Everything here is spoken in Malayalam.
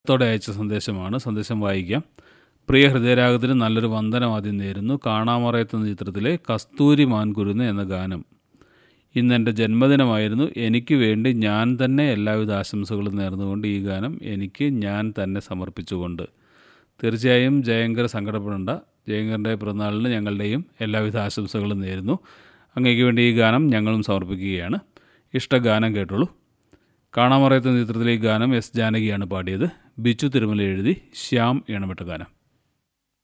ത്തോടെ അയച്ച സന്ദേശമാണ് സന്ദേശം വായിക്കാം പ്രിയ ഹൃദയരാഗത്തിന് നല്ലൊരു വന്ദനം ആദ്യം നേരുന്നു കാണാമറയത്ത് എന്ന ചിത്രത്തിലെ കസ്തൂരി മാൻകുരുന്ന് എന്ന ഗാനം ഇന്ന് എൻ്റെ ജന്മദിനമായിരുന്നു എനിക്ക് വേണ്ടി ഞാൻ തന്നെ എല്ലാവിധ ആശംസകളും നേർന്നുകൊണ്ട് ഈ ഗാനം എനിക്ക് ഞാൻ തന്നെ സമർപ്പിച്ചുകൊണ്ട് തീർച്ചയായും ജയങ്കർ സങ്കടപ്പെടേണ്ട ജയങ്കറിൻ്റെ പിറന്നാളിന് ഞങ്ങളുടെയും എല്ലാവിധ ആശംസകളും നേരുന്നു അങ്ങേക്ക് വേണ്ടി ഈ ഗാനം ഞങ്ങളും സമർപ്പിക്കുകയാണ് ഇഷ്ടഗാനം കേട്ടോളൂ കാണാമറയത്ത് ചിത്രത്തിലെ ഈ ഗാനം എസ് ജാനകിയാണ് പാടിയത് ബിച്ചു തിരുമല എഴുതി ശ്യാം ഈണമിട്ട ഗാനം